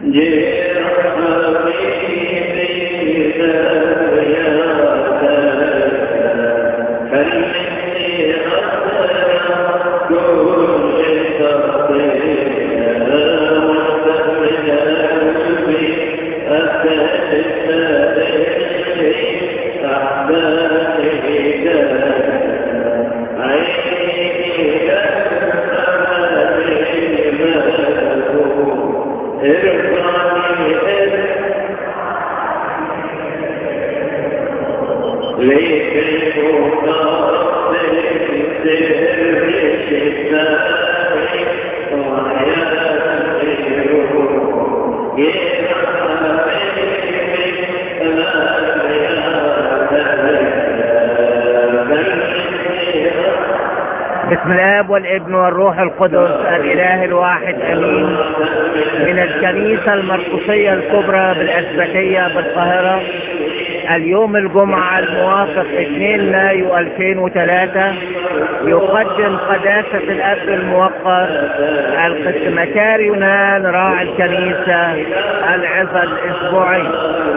بسم الاب والابن والروح القدس الاله الواحد امين من الكنيسه المرقسيه الكبرى بالاسبكيه بالقاهره اليوم الجمعة الموافق 2 مايو 2003 يقدم قداسة الأب الموقر القسمكار يونان راعي الكنيسة العظة الأسبوعي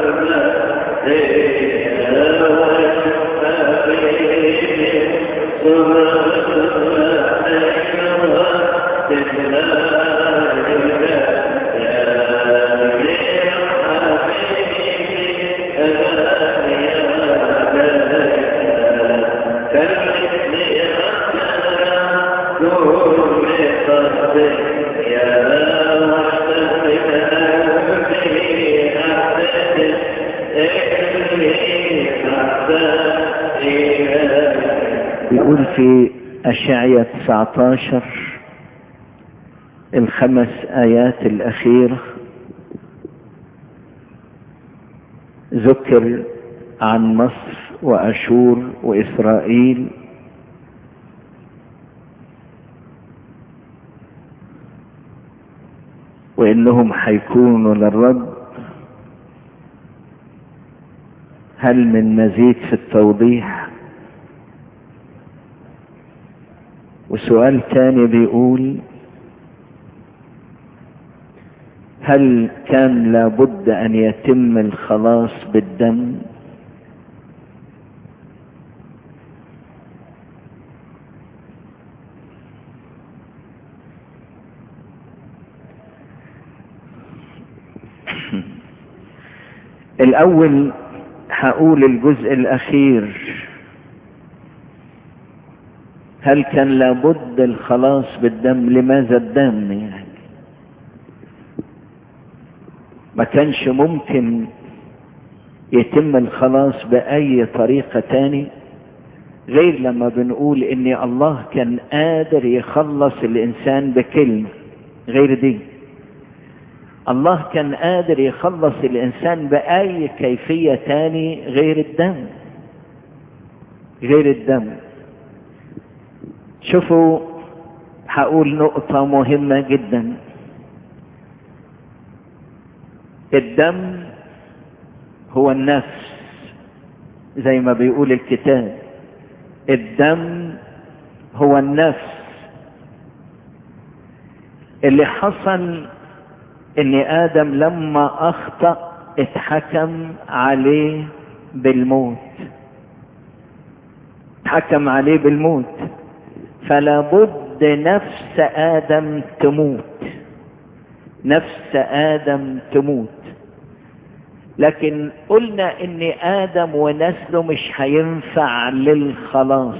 يقول في أشعية 19 الخمس آيات الأخيرة ذكر عن مصر وأشور وإسرائيل وإنهم حيكونوا للرب هل من مزيد في التوضيح وسؤال تاني بيقول هل كان لابد ان يتم الخلاص بالدم الاول هقول الجزء الاخير هل كان لابد الخلاص بالدم لماذا الدم يعني ما كانش ممكن يتم الخلاص بأي طريقة تاني غير لما بنقول ان الله كان قادر يخلص الانسان بكلمة غير دي الله كان قادر يخلص الانسان بأي كيفية تاني غير الدم غير الدم شوفوا هقول نقطة مهمة جدا الدم هو النفس زي ما بيقول الكتاب الدم هو النفس اللي حصل ان ادم لما اخطأ اتحكم عليه بالموت اتحكم عليه بالموت فلا بد نفس ادم تموت نفس ادم تموت لكن قلنا ان ادم ونسله مش هينفع للخلاص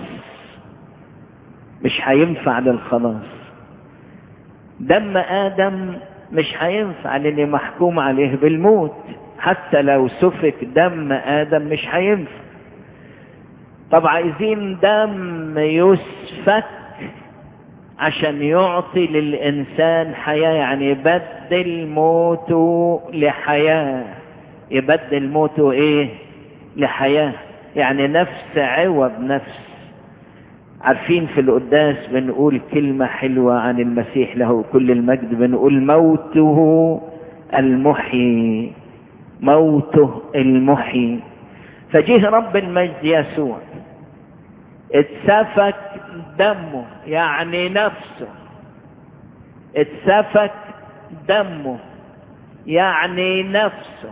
مش هينفع للخلاص دم ادم مش هينفع لان محكوم عليه بالموت حتى لو سفك دم ادم مش هينفع طب عايزين دم يسفك عشان يعطي للإنسان حياة يعني يبدل موته لحياة يبدل موته ايه لحياة يعني نفس عوض نفس عارفين في القداس بنقول كلمة حلوة عن المسيح له كل المجد بنقول موته المحيي موته المحيي فجه رب المجد يسوع اتسفك دمه يعني نفسه اتسفك دمه يعني نفسه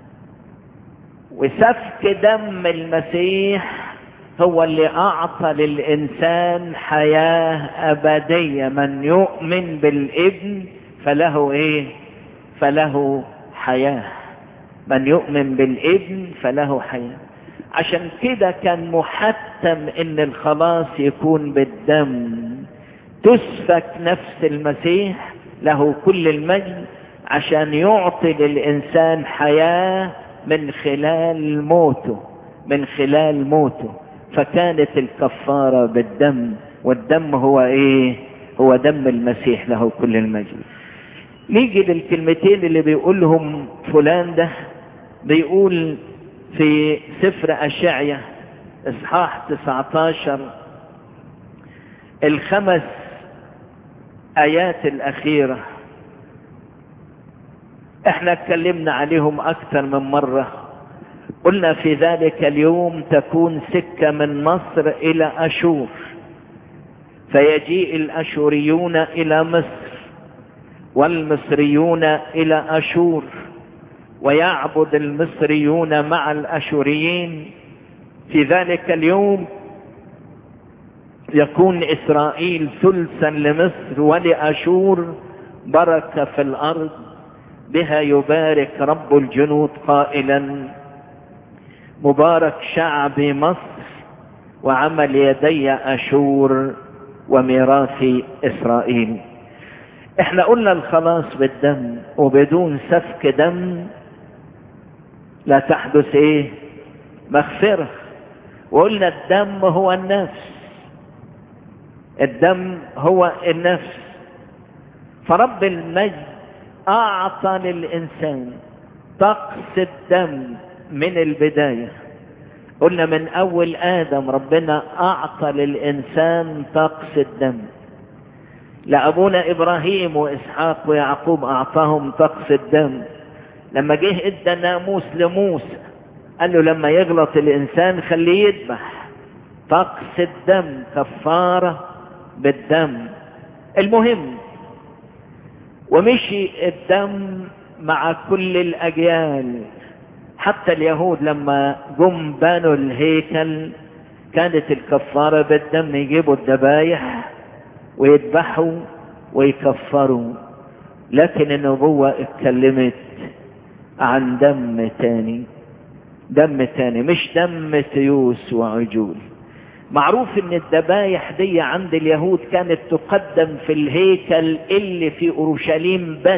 وسفك دم المسيح هو اللي اعطى للانسان حياة ابدية من يؤمن بالابن فله ايه فله حياة من يؤمن بالابن فله حياة عشان كده كان محتم ان الخلاص يكون بالدم تسفك نفس المسيح له كل المجد عشان يعطي للانسان حياة من خلال موته من خلال موته فكانت الكفارة بالدم والدم هو ايه هو دم المسيح له كل المجد نيجي للكلمتين اللي بيقولهم فلان ده بيقول في سفر أشعية إصحاح 19 الخمس آيات الأخيرة احنا اتكلمنا عليهم أكثر من مرة قلنا في ذلك اليوم تكون سكة من مصر إلى أشور فيجيء الأشوريون إلى مصر والمصريون إلى أشور ويعبد المصريون مع الأشوريين في ذلك اليوم يكون إسرائيل ثلثا لمصر ولأشور بركة في الأرض بها يبارك رب الجنود قائلا مبارك شعب مصر وعمل يدي أشور وميراث إسرائيل احنا قلنا الخلاص بالدم وبدون سفك دم لا تحدث ايه مغفرة وقلنا الدم هو النفس الدم هو النفس فرب المجد اعطى للانسان طقس الدم من البداية قلنا من اول ادم ربنا اعطى للانسان طقس الدم لأبونا إبراهيم وإسحاق ويعقوب أعطاهم طقس الدم لما جه ادى ناموس لموسى قال له لما يغلط الإنسان خليه يذبح طقس الدم كفارة بالدم المهم ومشي الدم مع كل الأجيال حتى اليهود لما جم بنوا الهيكل كانت الكفارة بالدم يجيبوا الذبايح ويذبحوا ويكفروا لكن النبوة اتكلمت عن دم تاني دم تاني مش دم تيوس وعجول معروف ان الذبايح دي عند اليهود كانت تقدم في الهيكل اللي في اورشليم بس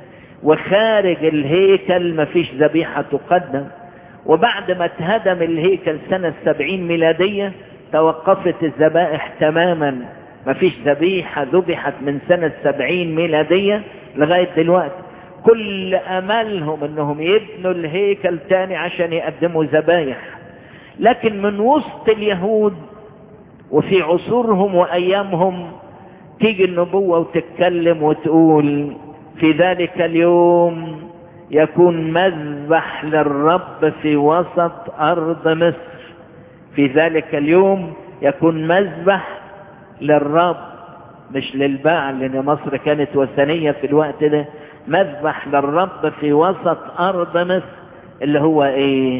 وخارج الهيكل مفيش ذبيحة تقدم وبعد ما اتهدم الهيكل سنة سبعين ميلادية توقفت الذبائح تماما مفيش ذبيحة ذبحت من سنة سبعين ميلادية لغاية دلوقتي كل املهم انهم يبنوا الهيكل تاني عشان يقدموا ذبايح لكن من وسط اليهود وفي عصورهم وايامهم تيجي النبوة وتتكلم وتقول في ذلك اليوم يكون مذبح للرب في وسط ارض مصر في ذلك اليوم يكون مذبح للرب مش للباع لان مصر كانت وثنية في الوقت ده مذبح للرب في وسط ارض مصر اللي هو ايه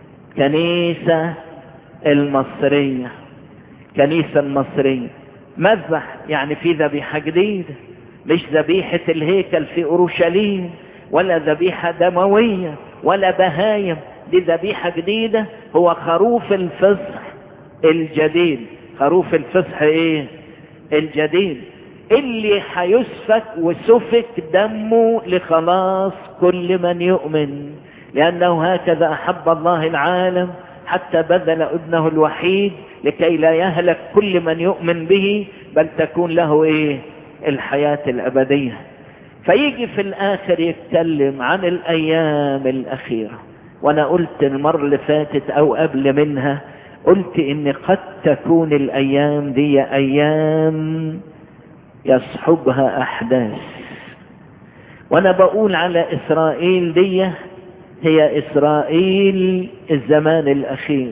كنيسة المصرية كنيسة المصرية مذبح يعني في ذبيحة جديدة مش ذبيحة الهيكل في اورشليم ولا ذبيحة دموية ولا بهايم دي ذبيحة جديدة هو خروف الفصح الجديد خروف الفصح ايه الجديد اللي هيسفك وسفك دمه لخلاص كل من يؤمن لأنه هكذا أحب الله العالم حتى بذل ابنه الوحيد لكي لا يهلك كل من يؤمن به بل تكون له ايه الحياة الأبدية فيجي في الآخر يتكلم عن الأيام الأخيرة وأنا قلت المرة اللي فاتت أو قبل منها قلت إن قد تكون الأيام دي أيام يصحبها أحداث وأنا بقول على إسرائيل دي هي إسرائيل الزمان الأخير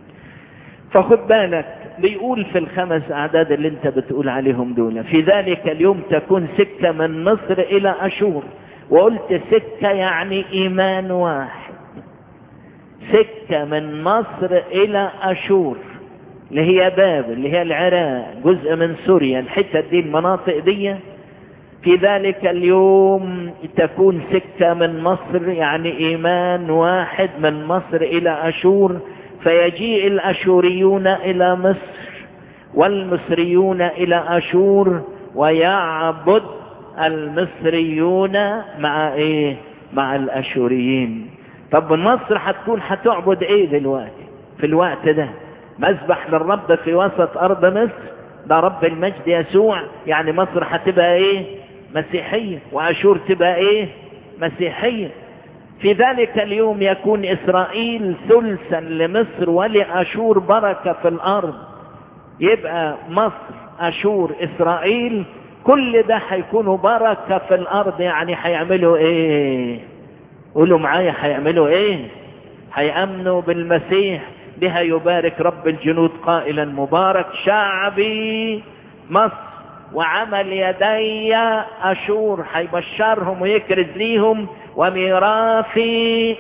فخد بالك بيقول في الخمس أعداد اللي انت بتقول عليهم دول في ذلك اليوم تكون سكة من مصر إلى أشور وقلت سكة يعني ايمان واحد سكة من مصر الى اشور اللي هي بابل اللي هي العراق جزء من سوريا الحتة دي المناطق دي في ذلك اليوم تكون سكة من مصر يعني ايمان واحد من مصر الى اشور فيجيء الاشوريون الى مصر والمصريون الى اشور ويعبد المصريون مع ايه مع الاشوريين طب مصر هتكون هتعبد ايه دلوقتي في الوقت ده مذبح للرب في وسط ارض مصر ده رب المجد يسوع يعني مصر هتبقى ايه مسيحية واشور تبقى ايه مسيحية في ذلك اليوم يكون اسرائيل ثلثا لمصر ولاشور بركة في الارض يبقى مصر اشور اسرائيل كل ده هيكونوا بركة في الارض يعني هيعملوا ايه قولوا معايا هيعملوا ايه هيأمنوا بالمسيح بها يبارك رب الجنود قائلا مبارك شعبي مصر وعمل يدي اشور هيبشرهم ويكرز ليهم وميراثي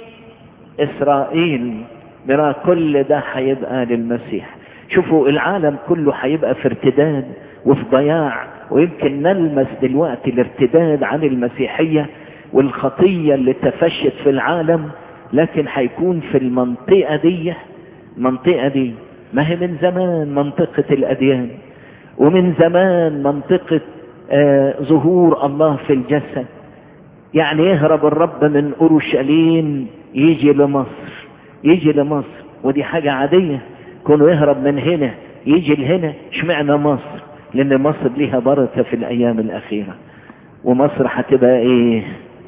اسرائيل ميراث كل ده هيبقى للمسيح شوفوا العالم كله هيبقى في ارتداد وفي ضياع ويمكن نلمس دلوقتي الارتداد عن المسيحية والخطية اللي تفشت في العالم لكن هيكون في المنطقة دي المنطقة دي ما هي من زمان منطقة الأديان ومن زمان منطقة آه ظهور الله في الجسد يعني يهرب الرب من أورشليم يجي لمصر يجي لمصر ودي حاجة عادية كونه يهرب من هنا يجي لهنا اشمعنى مصر لان مصر ليها بركة في الايام الاخيرة ومصر هتبقى ايه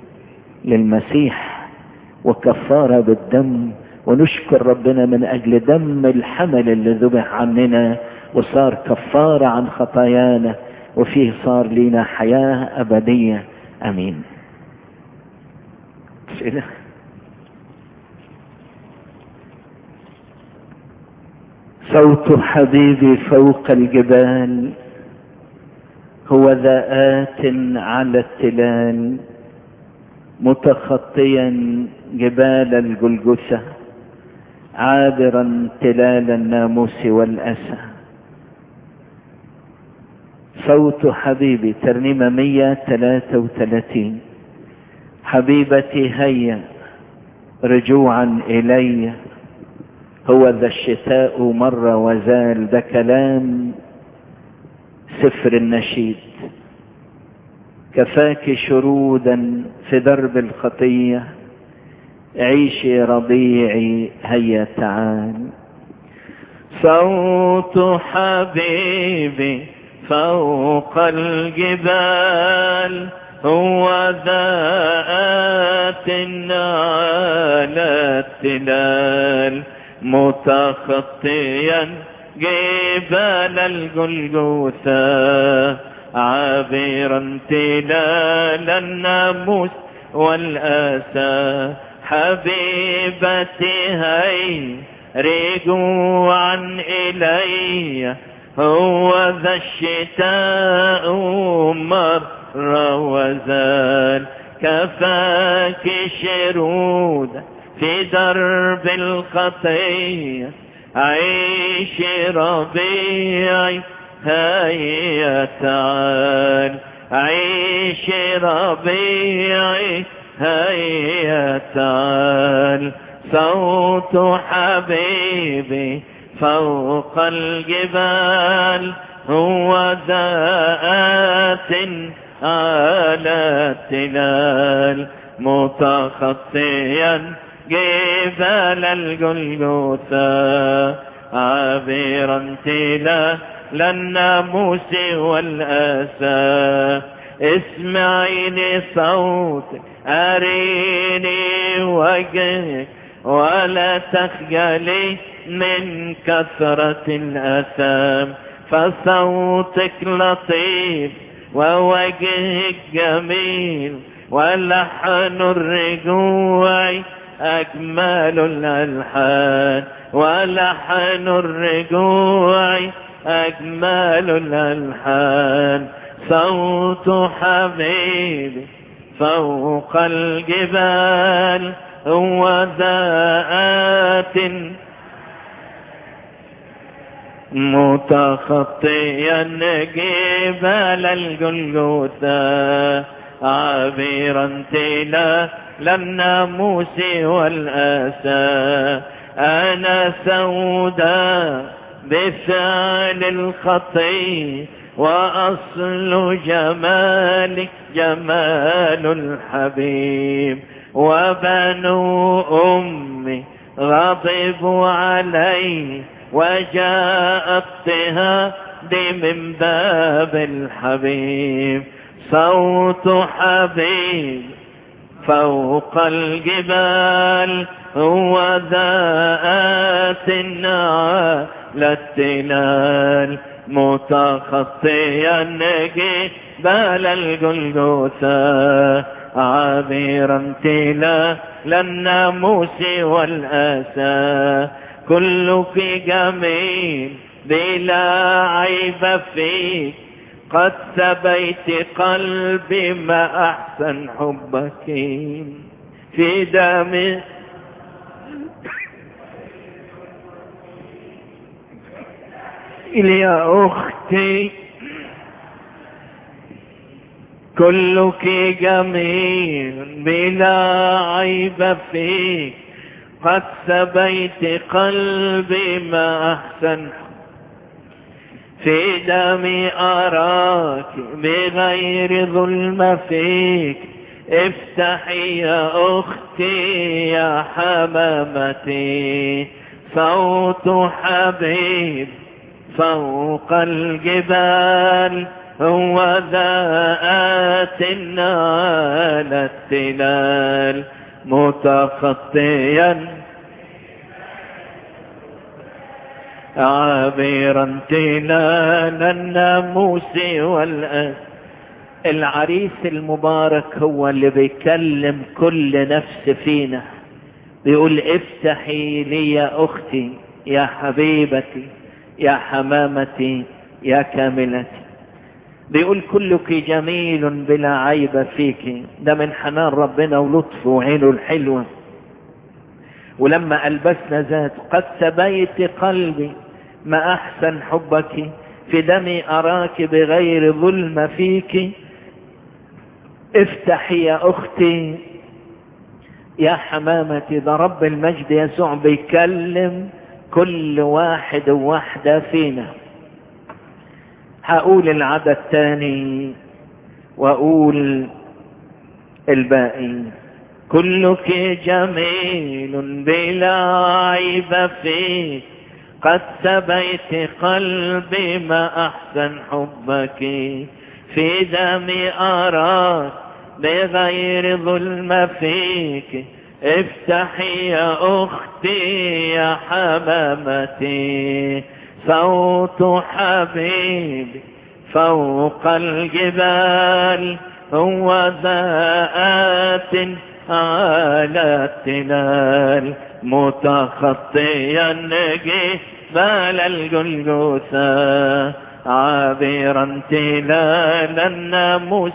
للمسيح وكفارة بالدم ونشكر ربنا من اجل دم الحمل اللي ذبح عننا وصار كفارة عن خطايانا وفيه صار لنا حياة ابدية امين اسئله صوت حبيبي فوق الجبال هو ذا آت على التلال متخطيا جبال الجلجثة عابرا تلال الناموس والأسى صوت حبيبي ترنيمة 133 حبيبتي هيا رجوعا إلي هو ذا الشتاء مر وزال ده كلام سفر النشيد كفاك شرودا في درب الخطية عيشي رضيعي هيا تعال صوت حبيبي فوق الجبال هو ذات على التلال متخطيا جبال الجلجوثة عابرا تلال الناموس والآسى حبيبتي هي رجوعا إلي هو ذا الشتاء مر وزال كفاك شرودا في درب الخطية عيش ربيعي هيا تعال عيش ربيعي هيا تعال صوت حبيبي فوق الجبال هو ذات على التلال متخطيا جبال الجلجوثة عابرا تلا للناموس والأسى اسمعيني صوتك أريني وجهك ولا تخجلي من كثرة الأثام فصوتك لطيف ووجهك جميل ولحن الرجوع أجمل الألحان ولحن الرجوع أجمل الألحان صوت حبيبي فوق الجبال هو ذات متخطيا جبال الجلجثة عابرا تلا للناموس والأسى أنا سوداء بفعل الخطي وأصل جمالك جمال الحبيب وبنو أمي غضبوا علي وجاء اضطهادي من باب الحبيب صوت حبيب فوق الجبال هو ذات على التلال متخطيا جبال الجلجثة عابرا تلا للناموس والأسى كلك جميل بلا عيب فيك قد سبيت قلبي ما أحسن حبك في دمي يا أختي كلك جميل بلا عيب فيك قد سبيت قلبي ما أحسن في دمي أراك بغير ظلم فيك افتحي يا أختي يا حمامتي صوت حبيب فوق الجبال هو ذات على التلال متخطيا عابرا تلال الناموس والأس العريس المبارك هو اللي بيكلم كل نفس فينا بيقول افتحي لي يا اختي يا حبيبتي يا حمامتي يا كاملتي بيقول كلك جميل بلا عيب فيك ده من حنان ربنا ولطفه وعينه الحلوة ولما ألبسنا ذات قد سبيت قلبي ما أحسن حبك في دمي أراك بغير ظلم فيك افتحي يا أختي يا حمامتي ده رب المجد يسوع بيكلم كل واحد وواحدة فينا هقول العدد تاني واقول الباقي كلك جميل بلا عيب فيك قد سبيت قلبي ما احسن حبك في دمي اراك بغير ظلم فيك افتحي يا اختي يا حمامتي صوت حبيبي فوق الجبال هو ذات على التلال متخطيا جبال الجلجثة عابرا تلال الناموس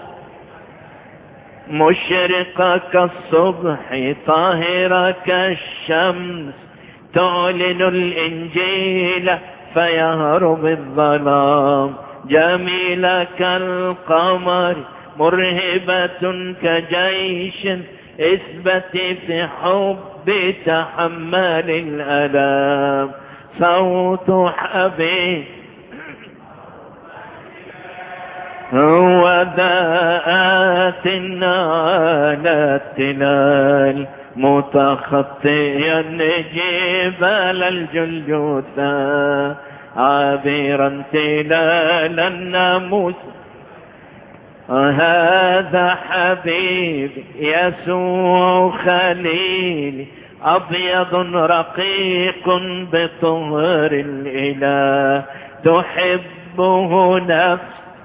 مشرقة كالصبح طاهرة كالشمس تعلن الإنجيل فيهرب الظلام جميلة كالقمر مرهبة كجيش اثبت في حب تحمل الألام صوت حبيب هو ذات على التلال متخطيا جبال الجلجثة عابرا تلال الناموس هذا حبيب يسوع خليل أبيض رقيق بطهر الإله تحبه نفس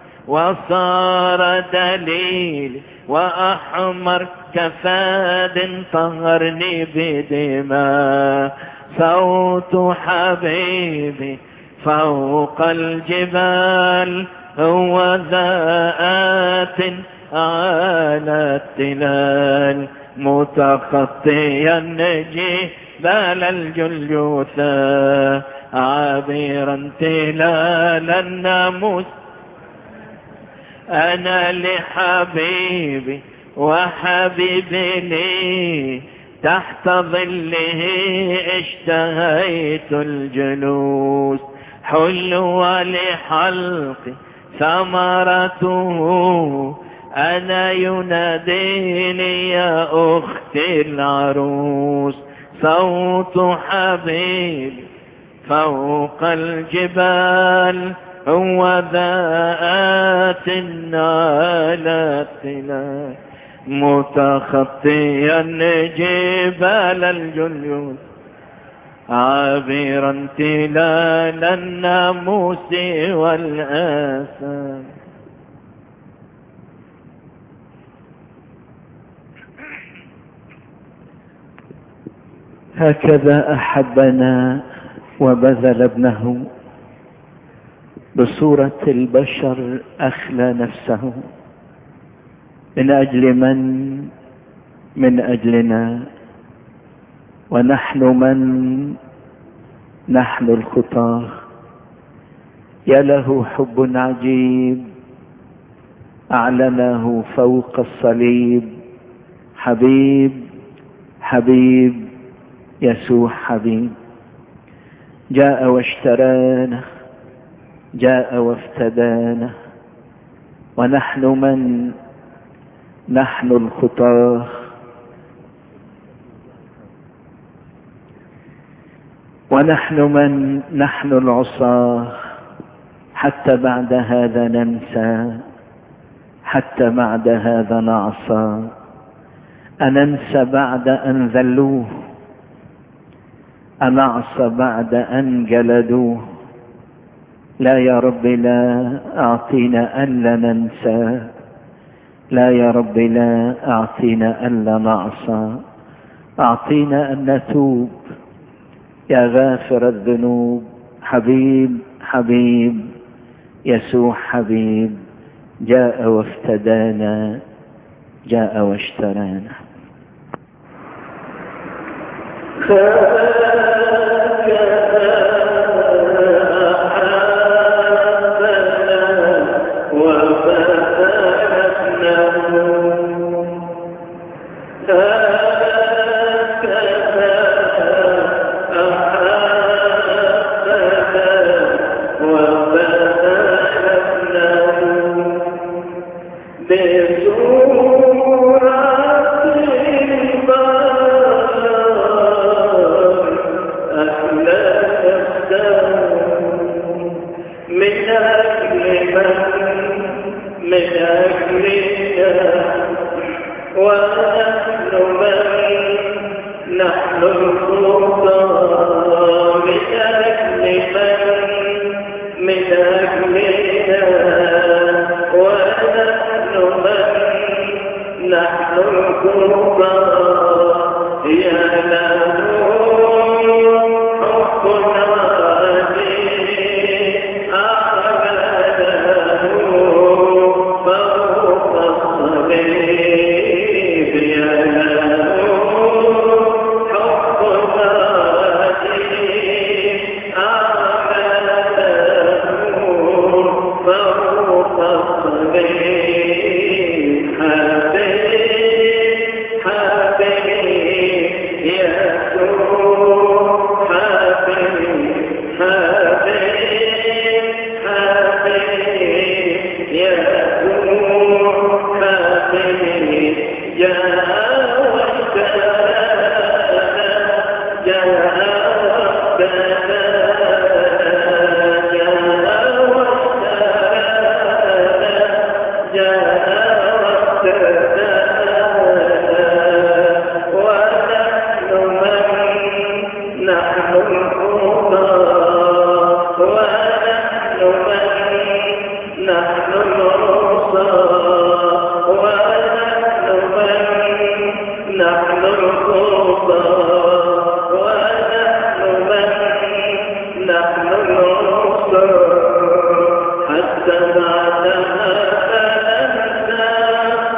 وصار دليل وأحمر كفاد طهرني بدماء صوت حبيبي فوق الجبال هو ذات على التلال متخطيا جبال الجلجوثة عابرا تلال الناموس أنا لحبيبي وحبيبي لي تحت ظله اشتهيت الجلوس حلو لحلقي ثمرته أنا يناديني يا أختي العروس صوت حبيبي فوق الجبال هو ذات على التلال متخطيا جبال الجليوس عابرا تلال الناموس والآثام هكذا أحبنا وبذل ابنه بصورة البشر أخلى نفسه من أجل من من أجلنا ونحن من نحن الخطاه يا له حب عجيب أعلنه فوق الصليب حبيب حبيب يسوع حبيب جاء واشترانا جاء وافتدانا ونحن من نحن الخطاه ونحن من نحن العصاه حتى بعد هذا ننسى حتى بعد هذا نعصى أننسى بعد أن ذلوه أنعصى بعد أن جلدوه لا يا رب لا أعطينا ألا ننسى لا يا رب لا أعطينا ألا نعصى أعطينا أن نتوب يا غافر الذنوب حبيب حبيب يسوع حبيب جاء وافتدانا جاء واشترانا حتى بعدها فأنسى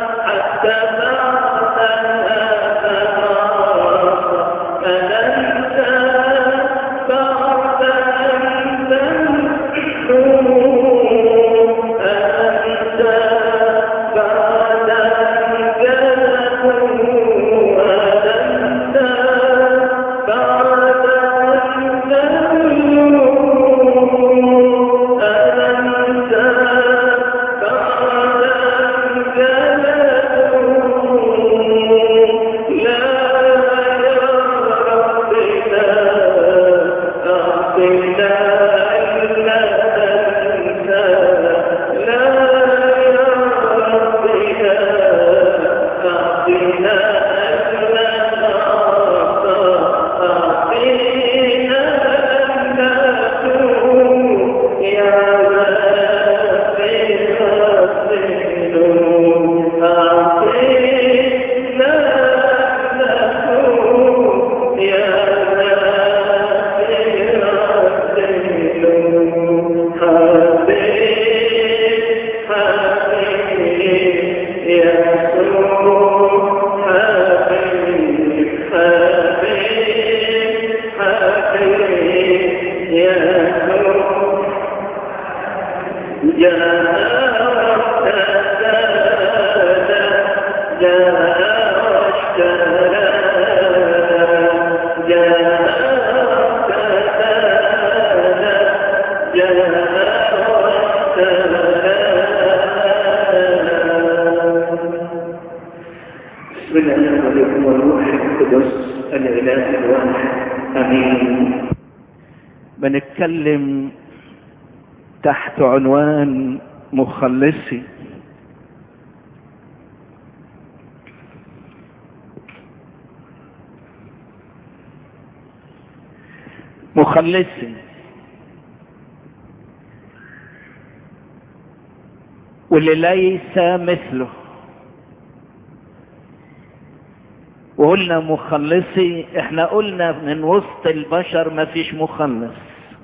بسم الله والابن والروح القدس الاله الواحد امين بنتكلم تحت عنوان مخلصي مخلصي واللي ليس مثله وقلنا مخلصي احنا قلنا من وسط البشر ما فيش مخلص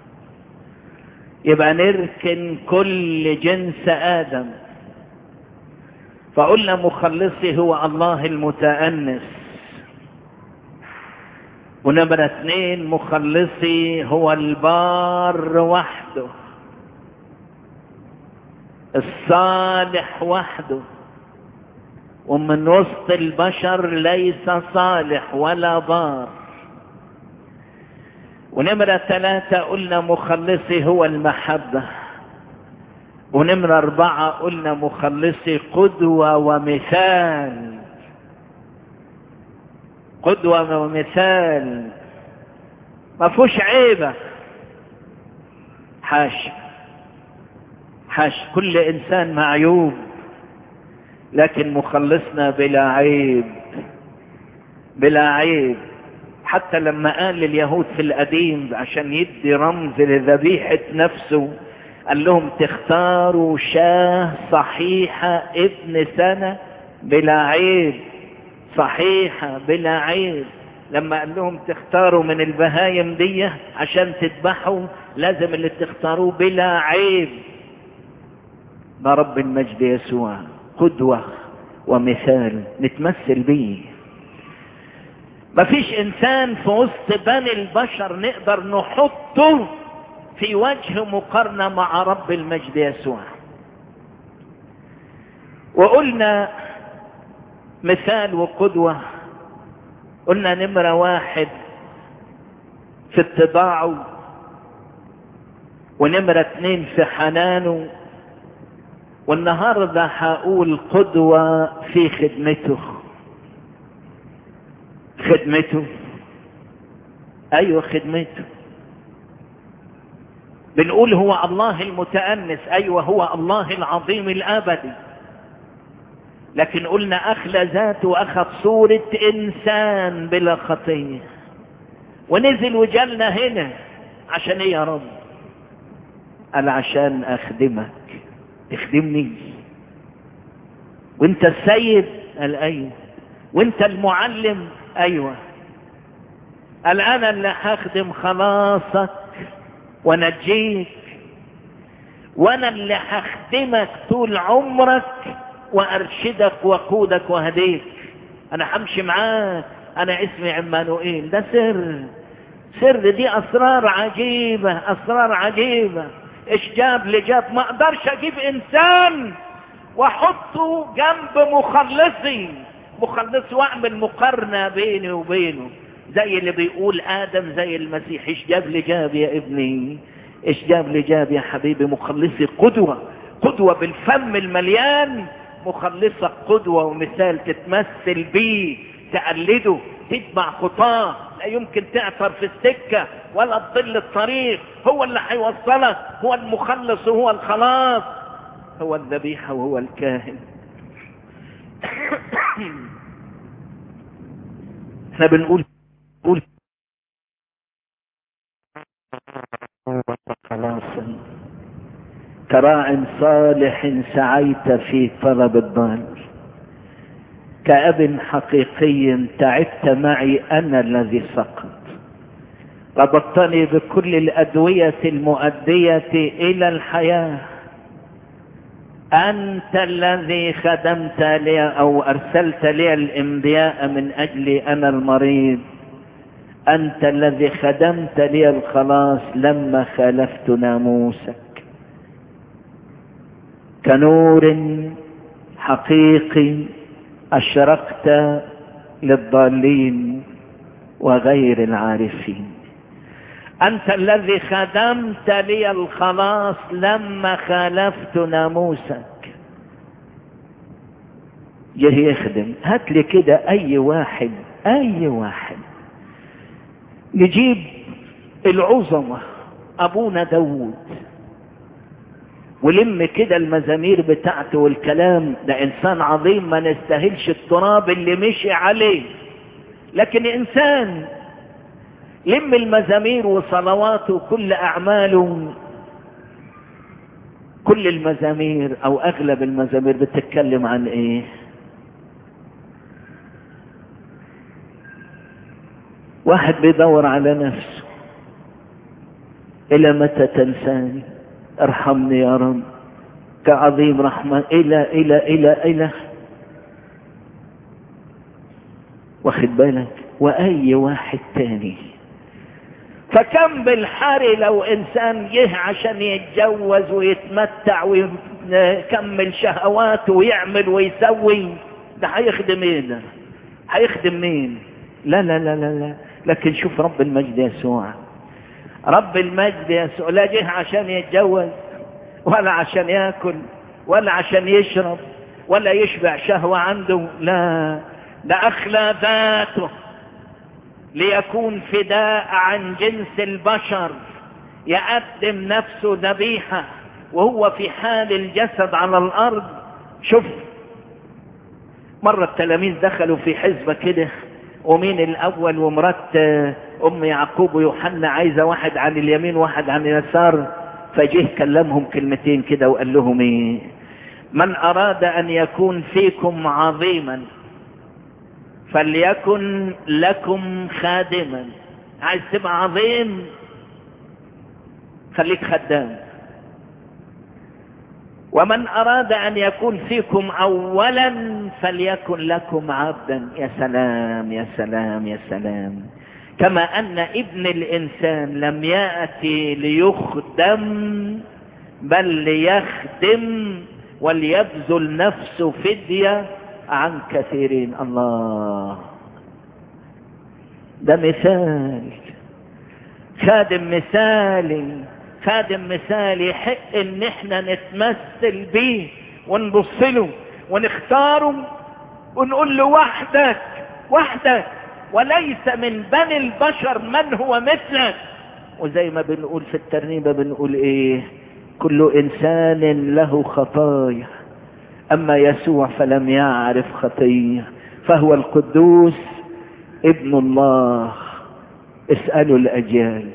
يبقى نركن كل جنس ادم فقلنا مخلصي هو الله المتأنس ونمرة اثنين مخلصي هو البار وحده الصالح وحده ومن وسط البشر ليس صالح ولا بار ونمرة ثلاثة قلنا مخلصي هو المحبة ونمرة أربعة قلنا مخلصي قدوة ومثال قدوة ومثال ما فيهوش عيبة حاشا حاشا كل إنسان معيوب لكن مخلصنا بلا عيب بلا عيب حتى لما قال لليهود في القديم عشان يدي رمز لذبيحة نفسه قال لهم تختاروا شاه صحيحة ابن سنة بلا عيب صحيحة بلا عيب لما قال لهم تختاروا من البهايم دي عشان تذبحوا لازم اللي تختاروه بلا عيب ده رب المجد يسوع قدوة ومثال نتمثل به مفيش انسان في وسط بني البشر نقدر نحطه في وجه مقارنة مع رب المجد يسوع وقلنا مثال وقدوة قلنا نمرة واحد في اتباعه ونمرة اتنين في حنانه والنهاردة هقول قدوة في خدمته خدمته ايوه خدمته بنقول هو الله المتأنس ايوه هو الله العظيم الابدي لكن قلنا اخلى ذاته واخذ صورة انسان بلا خطية ونزل وجالنا هنا عشان ايه يا رب قال عشان اخدمك تخدمني وانت السيد قال ايوه وانت المعلم ايوه قال انا اللي هخدم خلاصك ونجيك وانا اللي هخدمك طول عمرك وارشدك وقودك وهديك انا همشي معاك انا اسمي عمانوئيل ده سر سر دي اسرار عجيبة اسرار عجيبة ايش جاب لجاب ما اقدرش اجيب انسان واحطه جنب مخلصي مخلصي واعمل مقارنة بيني وبينه زي اللي بيقول ادم زي المسيح ايش جاب لجاب يا ابني ايش جاب لجاب يا حبيبي مخلصي قدوة قدوة بالفم المليان مخلصك قدوة ومثال تتمثل بيه تقلده تتبع خطاه لا يمكن تعثر في السكة ولا تضل الطريق هو اللي هيوصلك هو المخلص وهو الخلاص هو الذبيحة وهو الكاهن احنا بنقول قول خلاصا كراع صالح سعيت في طلب الضال كأب حقيقي تعبت معي أنا الذي سقط ربطتني بكل الأدوية المؤدية إلى الحياة أنت الذي خدمت لي أو أرسلت لي الإنبياء من أجلي أنا المريض أنت الذي خدمت لي الخلاص لما خالفت ناموسك كنور حقيقي أشرقت للضالين وغير العارفين أنت الذي خدمت لي الخلاص لما خالفت ناموسك جه يخدم هات لي كده أي واحد أي واحد نجيب العظمة أبونا داوود ولم كده المزامير بتاعته والكلام ده إنسان عظيم ما نستاهلش التراب اللي مشي عليه لكن إنسان لم المزامير وصلواته وكل أعماله كل المزامير أو أغلب المزامير بتتكلم عن إيه واحد بيدور على نفسه إلى متى تنساني ارحمني يا رب كعظيم رحمة إلى إلى إلى إلى واخد بالك وأي واحد تاني فكم بالحري لو إنسان جه عشان يتجوز ويتمتع ويكمل شهواته ويعمل ويسوي ده هيخدم ايه ده هيخدم مين لا لا لا لا لا لكن شوف رب المجد يسوع رب المجد يسوع لا جه عشان يتجوز ولا عشان ياكل ولا عشان يشرب ولا يشبع شهوة عنده لا ده أخلى ذاته ليكون فداء عن جنس البشر يقدم نفسه ذبيحة وهو في حال الجسد على الأرض شوف مرة التلاميذ دخلوا في حزبة كده ومين الأول ومرات أم يعقوب ويوحنا عايزة واحد عن اليمين واحد عن اليسار فجه كلمهم كلمتين كده وقال لهم ايه من أراد أن يكون فيكم عظيما فليكن لكم خادما عايز تبقى عظيم خليك خدام ومن أراد أن يكون فيكم أولا فليكن لكم عبدا يا سلام يا سلام يا سلام كما أن ابن الإنسان لم يأتي ليخدم بل ليخدم وليبذل نفسه فدية عن كثيرين الله ده مثال خادم مثالي خادم مثالي يحق ان احنا نتمثل بيه ونبص له ونختاره ونقول له وحدك وحدك وليس من بني البشر من هو مثلك وزي ما بنقول في الترنيمة بنقول ايه كل انسان له خطايا اما يسوع فلم يعرف خطية فهو القدوس ابن الله اسألوا الاجيال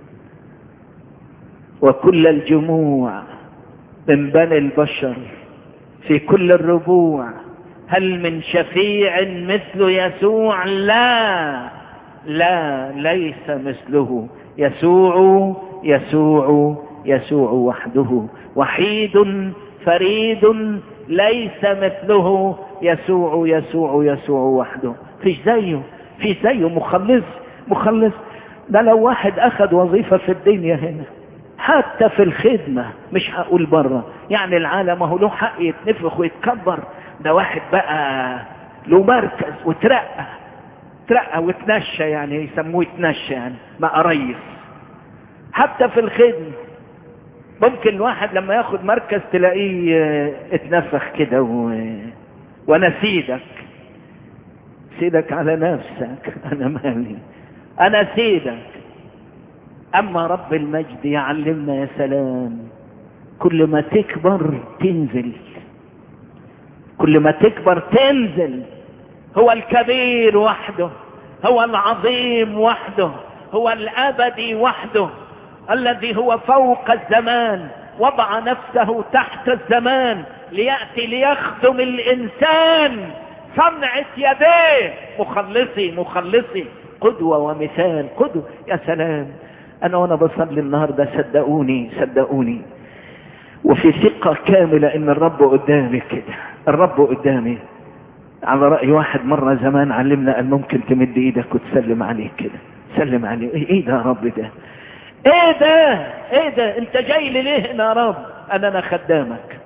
وكل الجموع من بني البشر في كل الربوع هل من شفيع مثل يسوع لا لا ليس مثله يسوع يسوع يسوع وحده وحيد فريد ليس مثله يسوع يسوع يسوع وحده فيش زيه في زيه مخلص مخلص ده لو واحد اخذ وظيفة في الدنيا هنا حتى في الخدمة مش هقول بره يعني العالم هو له حق يتنفخ ويتكبر ده واحد بقى له مركز وترقى ترقى وتنشى يعني يسموه يتنشى يعني بقى ريس حتى في الخدمة ممكن الواحد لما ياخد مركز تلاقيه اتنفخ كده و... وانا سيدك سيدك على نفسك انا مالي انا سيدك اما رب المجد يعلمنا يا سلام كل ما تكبر تنزل كل ما تكبر تنزل هو الكبير وحده هو العظيم وحده هو الابدي وحده الذي هو فوق الزمان وضع نفسه تحت الزمان ليأتي ليخدم الإنسان صنعة يديه مخلصي مخلصي قدوة ومثال قدوة يا سلام أنا وأنا بصلي النهاردة صدقوني صدقوني وفي ثقة كاملة ان الرب قدامي كده الرب قدامي على رأي واحد مرة زمان علمنا قال ممكن تمد ايدك وتسلم عليه كده سلم عليه ايه ده يا رب ده ايه ده ايه ده انت جاي لي ليه هنا يا رب انا انا خدامك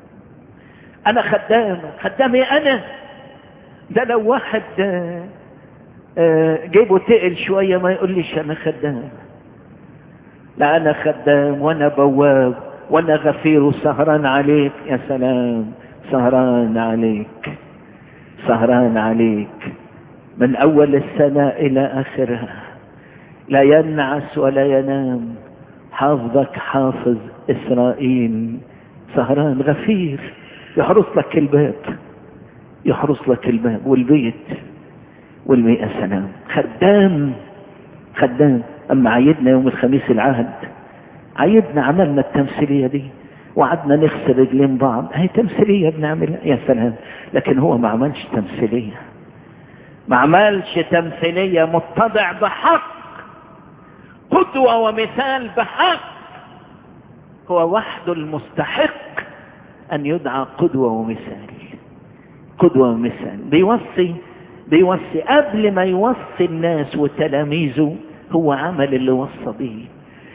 انا خدامك خدامي انا ده لو واحد آه، آه، جيبه تقل شوية ما يقوليش انا خدام لا انا خدام وانا بواب وانا غفير وسهران عليك يا سلام سهران عليك سهران عليك من اول السنة الى اخرها لا ينعس ولا ينام حافظك حافظ اسرائيل سهران غفير يحرس لك الباب يحرس لك الباب والبيت والمئة سلام خدام خدام اما عيدنا يوم الخميس العهد عيدنا عملنا التمثيلية دي وقعدنا نغسل رجلين بعض هي تمثيلية بنعملها يا سلام لكن هو ما عملش تمثيلية ما عملش تمثيلية متضع بحق قدوة ومثال بحق هو وحده المستحق ان يدعى قدوة ومثال قدوة ومثال بيوصي بيوصي قبل ما يوصي الناس وتلاميذه هو عمل اللي وصى به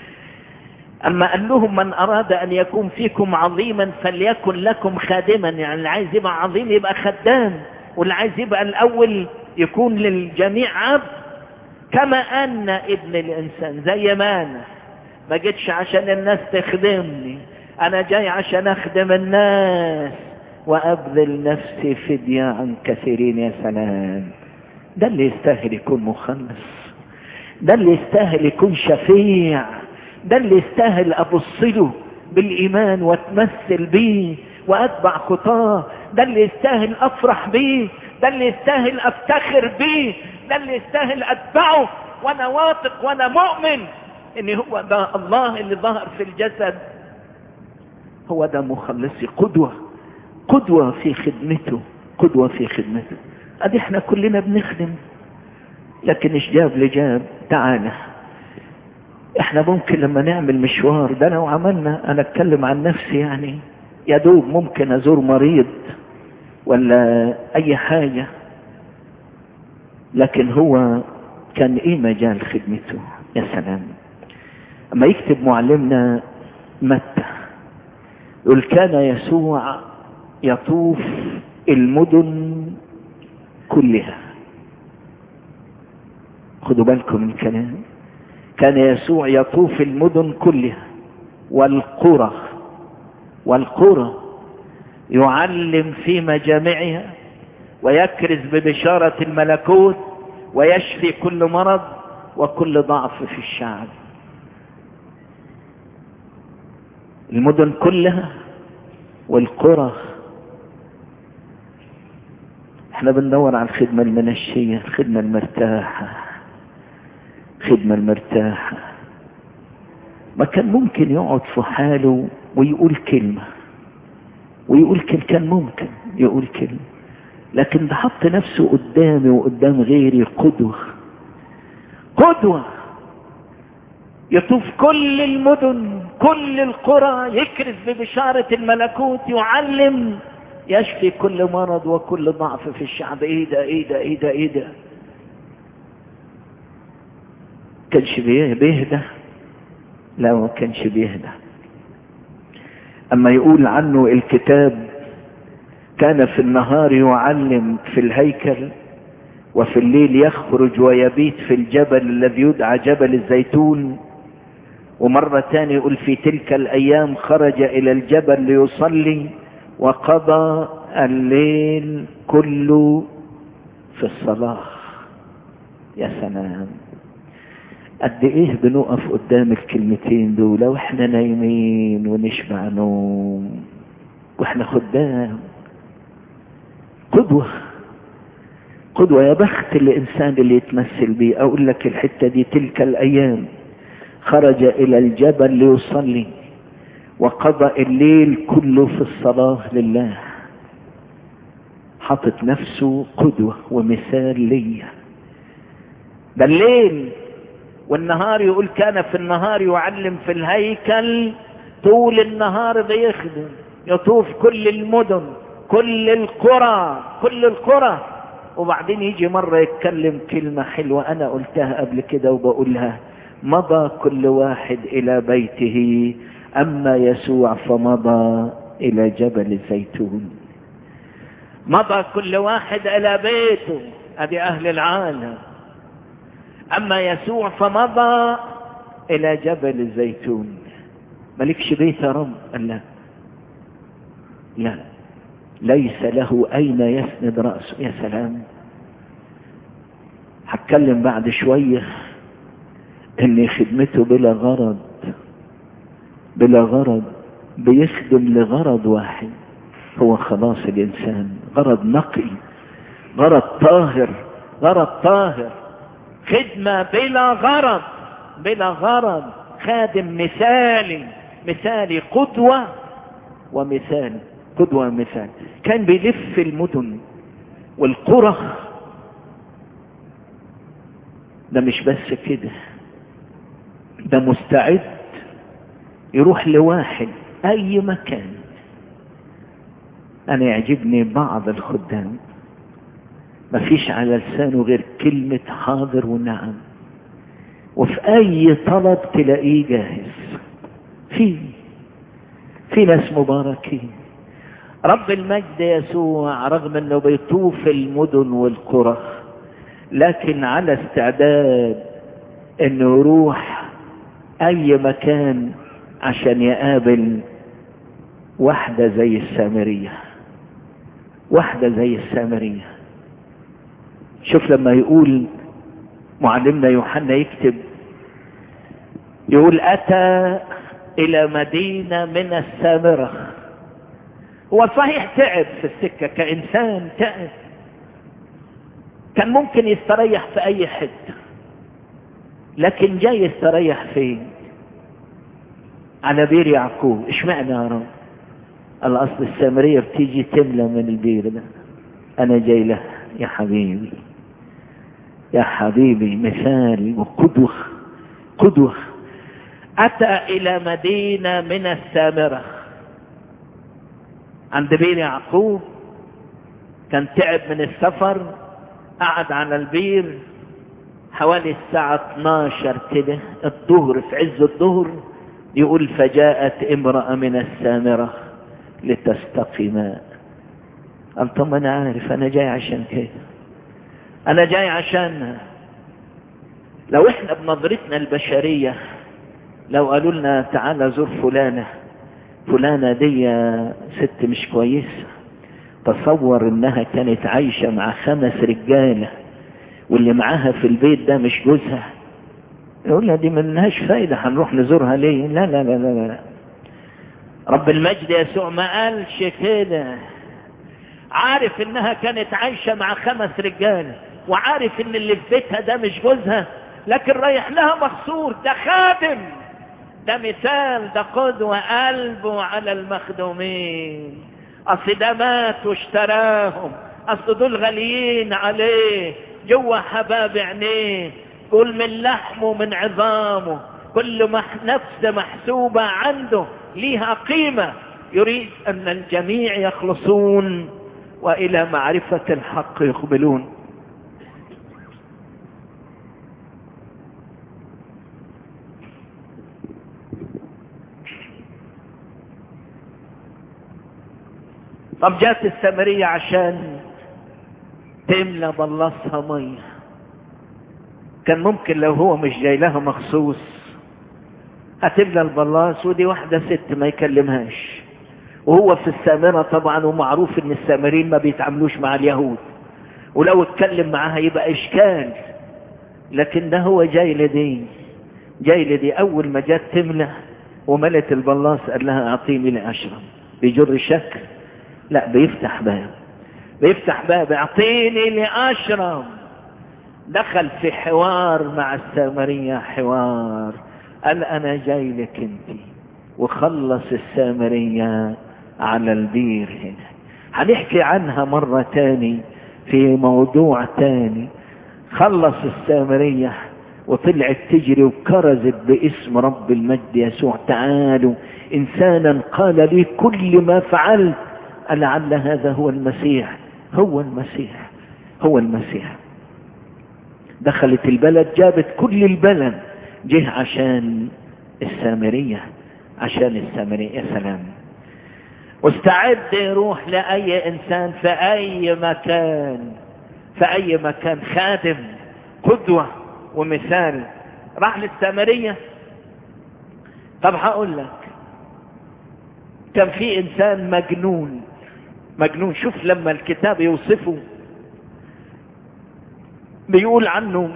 اما قال لهم من اراد ان يكون فيكم عظيما فليكن لكم خادما يعني اللي عايز يبقى عظيم يبقى خدام واللي عايز يبقى الاول يكون للجميع عبد كما ان ابن الانسان زي ما انا ما جيتش عشان الناس تخدمني انا جاي عشان اخدم الناس وابذل نفسي فدية عن كثيرين يا سلام ده اللي يستاهل يكون مخلص ده اللي يستاهل يكون شفيع ده اللي يستاهل ابص له بالايمان واتمثل بيه واتبع خطاه ده اللي يستاهل افرح بيه ده اللي يستاهل افتخر بيه ده اللي يستاهل اتبعه وانا واثق وانا مؤمن ان هو ده الله اللي ظهر في الجسد هو ده مخلصي قدوة قدوة في خدمته قدوة في خدمته ادي احنا كلنا بنخدم لكن ايش جاب لجاب تعالى احنا ممكن لما نعمل مشوار ده لو عملنا انا اتكلم عن نفسي يعني يا دوب ممكن ازور مريض ولا اي حاجة لكن هو كان ايه مجال خدمته يا سلام اما يكتب معلمنا متى يقول كان يسوع يطوف المدن كلها خدوا بالكم من الكلام كان يسوع يطوف المدن كلها والقرى والقرى يعلم في مجامعها ويكرز ببشارة الملكوت ويشفي كل مرض وكل ضعف في الشعب المدن كلها والقرى احنا بندور على الخدمة المنشية الخدمة المرتاحة الخدمة المرتاحة ما كان ممكن يقعد في حاله ويقول كلمة ويقول كلمة كان ممكن يقول كلمة لكن ده حط نفسه قدامي وقدام غيري قدوة قدوة يطوف كل المدن كل القرى يكرز ببشارة الملكوت يعلم يشفي كل مرض وكل ضعف في الشعب ايه ده ايه ده ايه ده ايه ده كانش بيهدى لا ما كانش بيهدى اما يقول عنه الكتاب كان في النهار يعلم في الهيكل وفي الليل يخرج ويبيت في الجبل الذي يدعى جبل الزيتون ومرة تانية يقول في تلك الأيام خرج إلى الجبل ليصلي وقضى الليل كله في الصلاة يا سلام قد ايه بنقف قدام الكلمتين دول واحنا نايمين ونشبع نوم واحنا خدام قدوة قدوة يا بخت الإنسان اللي يتمثل بيه أقول لك الحتة دي تلك الأيام خرج إلى الجبل ليصلي وقضى الليل كله في الصلاة لله حطت نفسه قدوة ومثال ليا ده الليل والنهار يقول كان في النهار يعلم في الهيكل طول النهار بيخدم يطوف كل المدن كل القرى كل القرى وبعدين يجي مرة يتكلم كلمة حلوة أنا قلتها قبل كده وبقولها مضى كل واحد إلى بيته أما يسوع فمضى إلى جبل الزيتون مضى كل واحد إلى بيته أدي أهل العالم أما يسوع فمضى إلى جبل الزيتون ملكش بيت يا رب قال لا لا ليس له أين يسند رأسه يا سلام هتكلم بعد شوية ان خدمته بلا غرض بلا غرض بيخدم لغرض واحد هو خلاص الانسان غرض نقي غرض طاهر غرض طاهر خدمة بلا غرض بلا غرض خادم مثالي مثالي قدوة ومثال قدوة ومثال كان بيلف المدن والقرى ده مش بس كده ده مستعد يروح لواحد اي مكان انا يعجبني بعض الخدام مفيش على لسانه غير كلمة حاضر ونعم وفي اي طلب تلاقيه جاهز في في ناس مباركين رب المجد يسوع رغم انه بيطوف المدن والقرى لكن على استعداد انه يروح اي مكان عشان يقابل واحدة زي السامرية واحدة زي السامرية شوف لما يقول معلمنا يوحنا يكتب يقول اتى الى مدينة من السامرة هو صحيح تعب في السكة كإنسان تعب كان ممكن يستريح في أي حتة لكن جاي يستريح فين على بير يعقوب اشمعنى يا رب الأصل السامرية بتيجي تملى من البير ده أنا جاي له يا حبيبي يا حبيبي مثال وقدوة قدوة أتى إلى مدينة من السامرة عند بير يعقوب كان تعب من السفر قعد على البير حوالي الساعة 12 كده الظهر في عز الظهر يقول فجاءت امرأة من السامرة لتستقي ماء قال طب انا عارف انا جاي عشان كده انا جاي عشان لو احنا بنظرتنا البشرية لو قالوا لنا تعالى زور فلانة فلانة دي ست مش كويسة تصور انها كانت عايشة مع خمس رجالة واللي معاها في البيت ده مش جوزها يقول لها دي منهاش فايدة هنروح نزورها ليه لا لا لا لا لا رب المجد يسوع ما قالش كده عارف انها كانت عايشة مع خمس رجال وعارف ان اللي في بيتها ده مش جوزها لكن رايح لها مخصور ده خادم ده مثال ده قدوة قلبه على المخدومين اصل ده مات واشتراهم اصل دول غاليين عليه جوا حباب عينيه كل من لحمه من عظامه كل مح نفس محسوبة عنده ليها قيمة يريد أن الجميع يخلصون وإلى معرفة الحق يقبلون طب جات السامرية عشان تملى بلصها ميه كان ممكن لو هو مش جاي لها مخصوص هتملى البلاص ودي واحدة ست ما يكلمهاش وهو في السامرة طبعا ومعروف ان السامرين ما بيتعاملوش مع اليهود ولو اتكلم معاها يبقى اشكال لكن ده هو جاي لدي جاي لدي اول ما جت تملى وملت البلاص قال لها اعطيني لاشرب بيجر شك لا بيفتح باب بيفتح باب اعطيني لاشرب دخل في حوار مع السامرية حوار قال انا جاي لك انت وخلص السامرية على البير هنا هنحكي عنها مرة تاني في موضوع تاني خلص السامرية وطلعت تجري وكرزت باسم رب المجد يسوع تعالوا إنسانا قال لي كل ما فعلت لعل هذا هو المسيح هو المسيح هو المسيح دخلت البلد جابت كل البلد جه عشان السامرية عشان السامرية يا سلام واستعد يروح لأي إنسان في أي مكان في أي مكان خادم قدوة ومثال راح للسامرية طب هقول لك كان في إنسان مجنون مجنون شوف لما الكتاب يوصفه بيقول عنه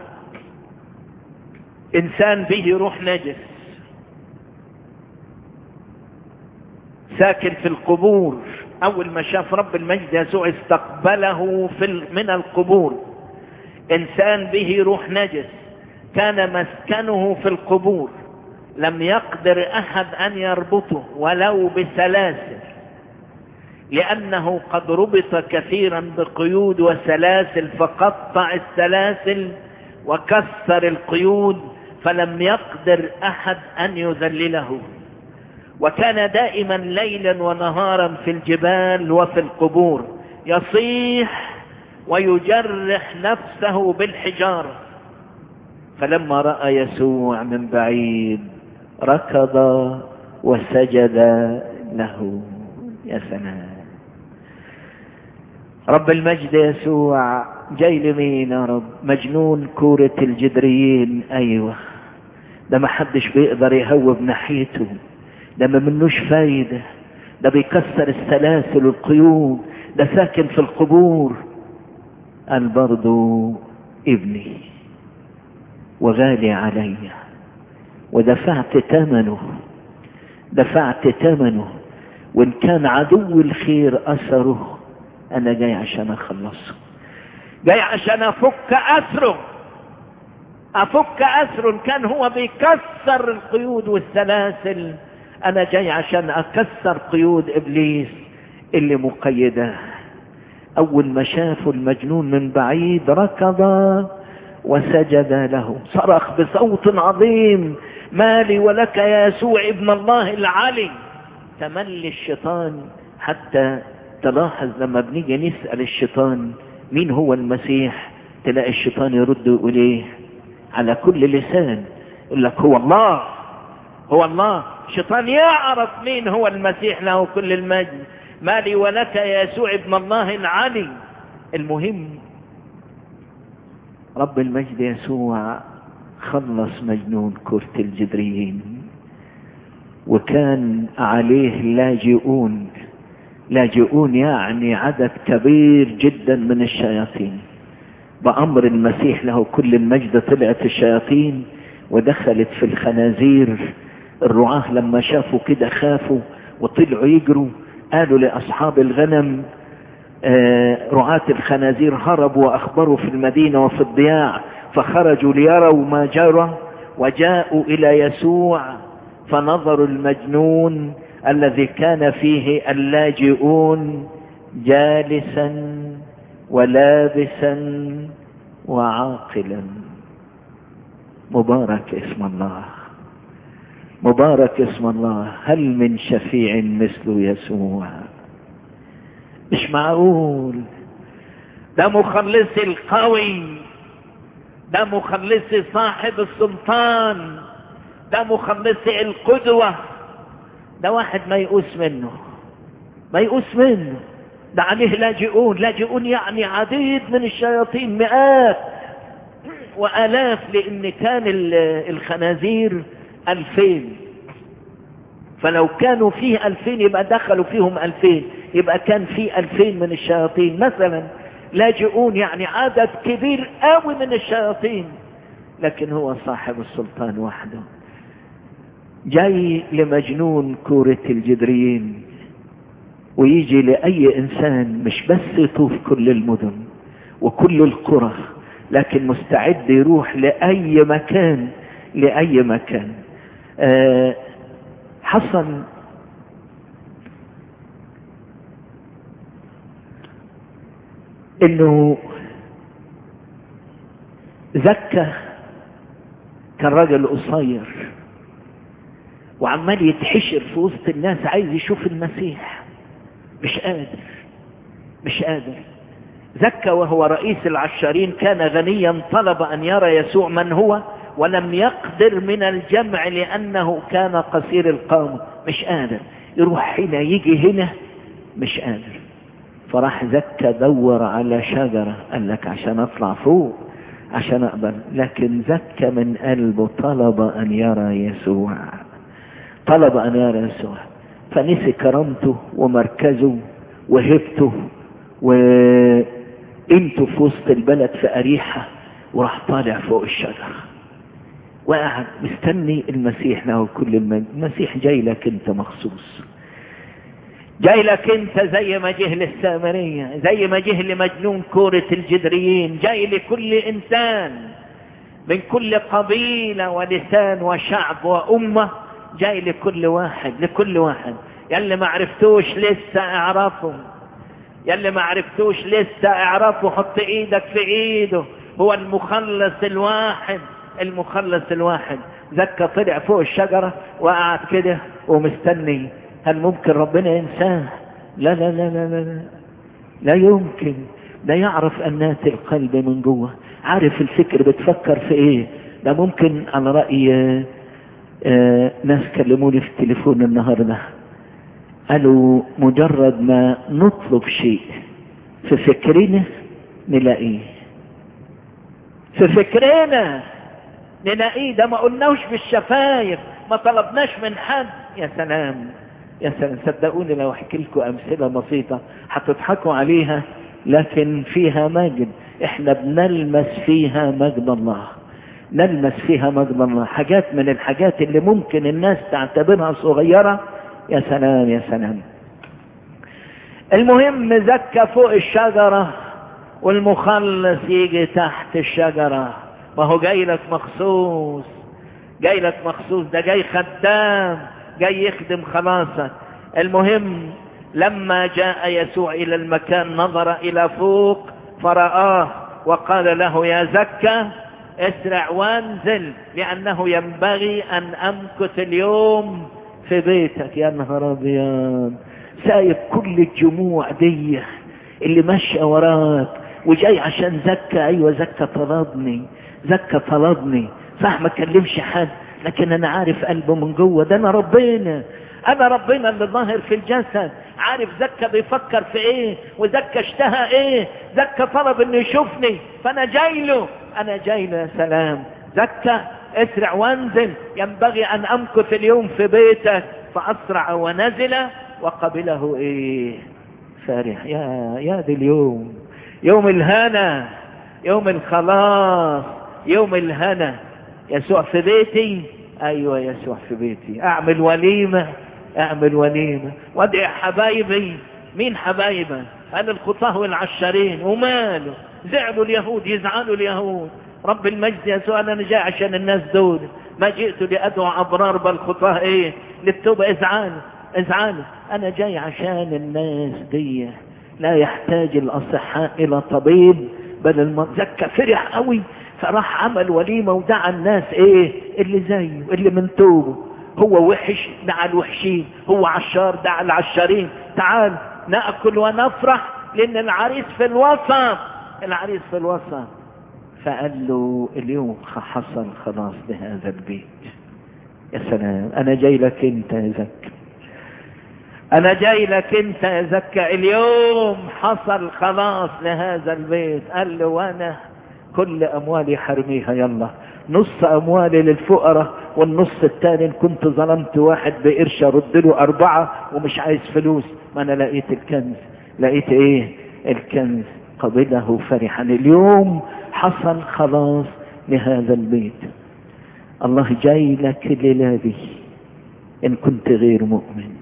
إنسان به روح نجس ساكن في القبور أول ما شاف رب المجد يسوع استقبله في من القبور إنسان به روح نجس كان مسكنه في القبور لم يقدر أحد أن يربطه ولو بسلاسل لأنه قد ربط كثيرا بقيود وسلاسل فقطع السلاسل وكسر القيود فلم يقدر أحد أن يذلله وكان دائما ليلا ونهارا في الجبال وفي القبور يصيح ويجرح نفسه بالحجارة فلما رأى يسوع من بعيد ركض وسجد له يا سلام رب المجد يسوع جاي لمين يا رب مجنون كورة الجدريين ايوه ده ما حدش بيقدر يهوب ناحيته ده ما منوش فايدة ده بيكسر السلاسل والقيود ده ساكن في القبور قال برضو ابني وغالي علي ودفعت ثمنه دفعت ثمنه وان كان عدو الخير اثره انا جاي عشان اخلصه جاي عشان افك اسره افك اسره ان كان هو بيكسر القيود والسلاسل انا جاي عشان اكسر قيود ابليس اللي مقيده اول ما شافوا المجنون من بعيد ركض وسجد له صرخ بصوت عظيم ما لي ولك يا يسوع ابن الله العلي تملي الشيطان حتى تلاحظ لما بنيجي نسأل الشيطان مين هو المسيح تلاقي الشيطان يرد ويقول ايه على كل لسان يقول لك هو الله هو الله الشيطان يعرف مين هو المسيح له كل المجد ما لي ولك يا يسوع ابن الله العلي المهم رب المجد يسوع خلص مجنون كرة الجدريين وكان عليه لاجئون لاجئون يعني عدد كبير جدا من الشياطين بأمر المسيح له كل المجد طلعت الشياطين ودخلت في الخنازير الرعاة لما شافوا كده خافوا وطلعوا يجروا قالوا لأصحاب الغنم آه رعاة الخنازير هربوا وأخبروا في المدينة وفي الضياع فخرجوا ليروا ما جرى وجاءوا إلى يسوع فنظروا المجنون الذي كان فيه اللاجئون جالسا ولابسا وعاقلا مبارك اسم الله مبارك اسم الله هل من شفيع مثل يسوع مش معقول ده مخلصي القوي ده مخلصي صاحب السلطان ده مخلصي القدوة ده واحد ما يقوس منه ما يقوس منه ده عليه لاجئون لاجئون يعني عديد من الشياطين مئات وآلاف لأن كان الخنازير ألفين فلو كانوا فيه ألفين يبقى دخلوا فيهم ألفين يبقى كان فيه ألفين من الشياطين مثلا لاجئون يعني عدد كبير قوي من الشياطين لكن هو صاحب السلطان وحده جاي لمجنون كورة الجدريين ويجي لأي إنسان مش بس يطوف كل المدن وكل القرى لكن مستعد يروح لأي مكان لأي مكان أه حصل انه زكى كان راجل قصير وعمال يتحشر في وسط الناس عايز يشوف المسيح مش قادر مش قادر زكى وهو رئيس العشارين كان غنيا طلب أن يرى يسوع من هو ولم يقدر من الجمع لأنه كان قصير القامة مش قادر يروح هنا يجي هنا مش قادر فراح زكى دور على شجرة قال لك عشان اطلع فوق عشان اقبل لكن زكى من قلبه طلب ان يرى يسوع طلب ان يرى يسوع فنسي كرامته ومركزه وهبته وقيمته في وسط البلد في أريحة وراح طالع فوق الشجرة وقعد مستني المسيح له كل المجد المسيح جاي لك انت مخصوص جاي لك انت زي ما جه للسامرية زي ما جه لمجنون كورة الجدريين جاي لكل انسان من كل قبيلة ولسان وشعب وأمة جاي لكل واحد لكل واحد يلي ما عرفتوش لسه اعرفه يلي ما عرفتوش لسه اعرفه حط ايدك في ايده هو المخلص الواحد المخلص الواحد زكى طلع فوق الشجرة وقعد كده ومستني هل ممكن ربنا ينساه لا لا لا لا لا لا, لا يمكن لا يعرف أنات القلب من جوه عارف الفكر بتفكر في ايه ده ممكن على رأي آه آه ناس كلموني في التليفون النهاردة قالوا مجرد ما نطلب شيء في فكرنا نلاقيه في فكرنا نلاقيه ده ما قلناش بالشفايف ما طلبناش من حد يا سلام يا سلام صدقوني لو احكي لكم امثله بسيطه هتضحكوا عليها لكن فيها مجد احنا بنلمس فيها مجد الله نلمس فيها مجد الله حاجات من الحاجات اللي ممكن الناس تعتبرها صغيره يا سلام يا سلام المهم زكى فوق الشجره والمخلص يجي تحت الشجره ما هو جاي لك مخصوص جاي لك مخصوص ده جاي خدام جاي يخدم خلاصك المهم لما جاء يسوع إلى المكان نظر إلى فوق فرآه وقال له يا زكا اسرع وانزل لأنه ينبغي أن أمكث اليوم في بيتك يا نهار أبيض سايب كل الجموع دي اللي ماشية وراك وجاي عشان زكا أيوة زكا طلبني زكا طلبني صح ما كلمش حد لكن انا عارف قلبه من جوه ده انا ربنا انا ربنا اللي ظاهر في الجسد عارف زكا بيفكر في ايه وزكا اشتهى ايه زكا طلب انه يشوفني فانا جاي له انا جاي له يا سلام زكا اسرع وانزل ينبغي ان امكث اليوم في بيتك فاسرع ونزل وقبله ايه فرح يا يا دي اليوم يوم الهنا يوم الخلاص يوم الهنا يسوع في بيتي ايوه يسوع في بيتي اعمل وليمة اعمل وليمة وادعي حبايبي مين حبايبه قال الخطاه والعشرين وماله زعلوا اليهود يزعلوا اليهود رب المجد يسوع انا جاي عشان الناس دول ما جئت لادعو ابرار بل خطاه ايه للتوبة ازعلوا ازعلوا انا جاي عشان الناس دي لا يحتاج الاصحاء الى طبيب بل المزكى فرح قوي فراح عمل وليمة ودعا الناس ايه اللي زيه اللي من توبه هو وحش دعا الوحشين هو عشار دعا العشارين تعال نأكل ونفرح لان العريس في الوسط العريس في الوسط فقال له اليوم حصل خلاص لهذا البيت يا سلام انا جاي لك انت يا زكي انا جاي لك انت يا زكا اليوم حصل خلاص لهذا البيت قال له وانا كل اموالي حرميها يلا نص اموالي للفقراء والنص الثاني ان كنت ظلمت واحد بقرش ارد له اربعة ومش عايز فلوس ما انا لقيت الكنز لقيت ايه الكنز قبله فرحا اليوم حصل خلاص لهذا البيت الله جاي لك الليلة دي ان كنت غير مؤمن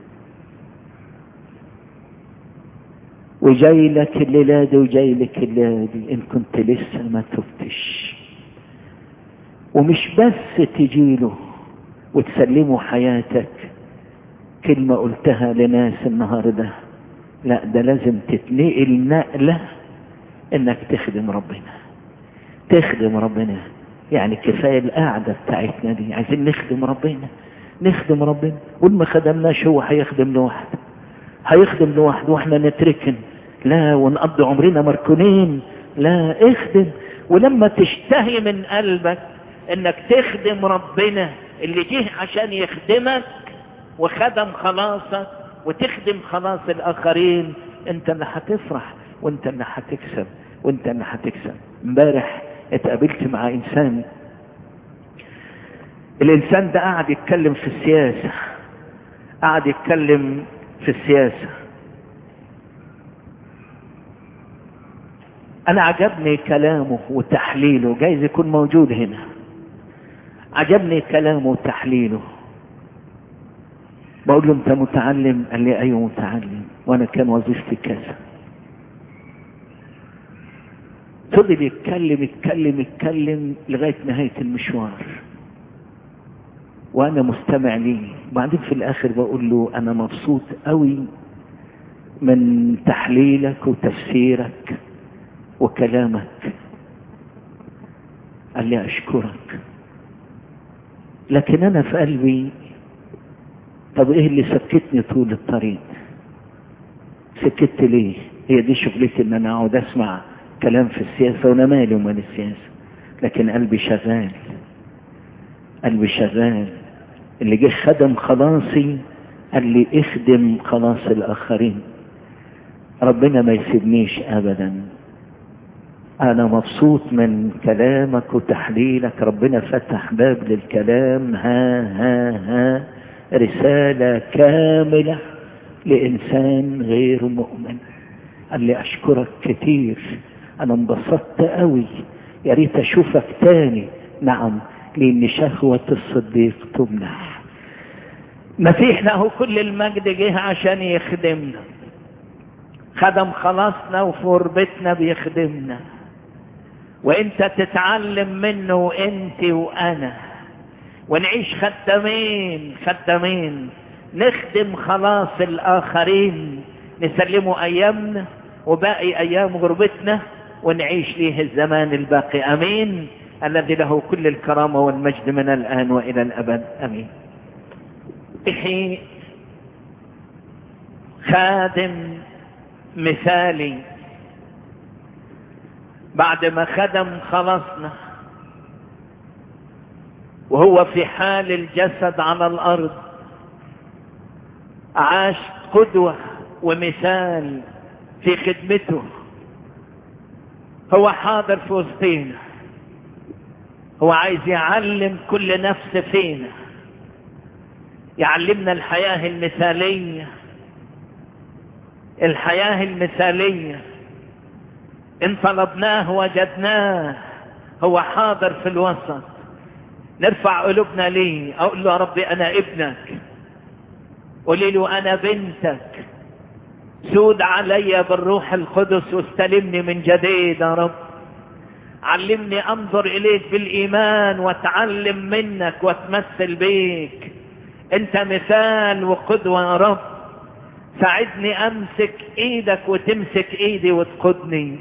وجاي لك الليلة دي وجاي لك الليلة دي ان كنت لسه ما تفتش ومش بس تجيله وتسلمه حياتك كلمة قلتها لناس النهاردة لا ده لازم تتنقل نقلة انك تخدم ربنا تخدم ربنا يعني كفاية القعدة بتاعتنا دي عايزين نخدم ربنا نخدم ربنا وإن ما خدمناش هو هيخدم لوحده هيخدم لوحده واحنا نتركن لا ونقضي عمرنا مركونين لا اخدم ولما تشتهي من قلبك انك تخدم ربنا اللي جه عشان يخدمك وخدم خلاصك وتخدم خلاص الاخرين انت اللي هتفرح وانت اللي هتكسب وانت اللي هتكسب امبارح اتقابلت مع انسان الانسان ده قاعد يتكلم في السياسة قاعد يتكلم في السياسة انا عجبني كلامه وتحليله جايز يكون موجود هنا عجبني كلامه وتحليله بقول له انت متعلم قال لي ايوه متعلم وانا كان وظيفتي كذا فضل يتكلم يتكلم يتكلم لغاية نهاية المشوار وانا مستمع ليه وبعدين في الاخر بقول له انا مبسوط قوي من تحليلك وتفسيرك وكلامك قال لي اشكرك لكن انا في قلبي طب ايه اللي سكتني طول الطريق سكت ليه هي دي شغلتي ان انا اقعد اسمع كلام في السياسة وانا مالي ومال السياسة لكن قلبي شغال قلبي شغال اللي جه خدم خلاصي قال لي اخدم خلاص الاخرين ربنا ما يسيبنيش ابدا انا مبسوط من كلامك وتحليلك ربنا فتح باب للكلام ها ها ها رسالة كاملة لإنسان غير مؤمن قال لي أشكرك كتير أنا انبسطت قوي يا ريت أشوفك تاني نعم لأن شهوة الصديق تمنح مسيح له كل المجد جه عشان يخدمنا خدم خلاصنا وفي غربتنا بيخدمنا وانت تتعلم منه وانت وانا ونعيش خدامين خدامين نخدم خلاص الاخرين نسلمه ايامنا وباقي ايام غربتنا ونعيش ليه الزمان الباقي امين الذي له كل الكرامة والمجد من الان والى الابد امين خادم مثالي بعد ما خدم خلصنا وهو في حال الجسد على الارض عاش قدوة ومثال في خدمته هو حاضر في وسطينا هو عايز يعلم كل نفس فينا يعلمنا الحياة المثالية الحياة المثالية ان طلبناه وجدناه هو حاضر في الوسط نرفع قلوبنا ليه اقول له يا ربي انا ابنك قولي له انا بنتك سود علي بالروح القدس واستلمني من جديد يا رب علمني انظر اليك بالايمان واتعلم منك واتمثل بيك انت مثال وقدوة يا رب ساعدني امسك ايدك وتمسك ايدي وتقودني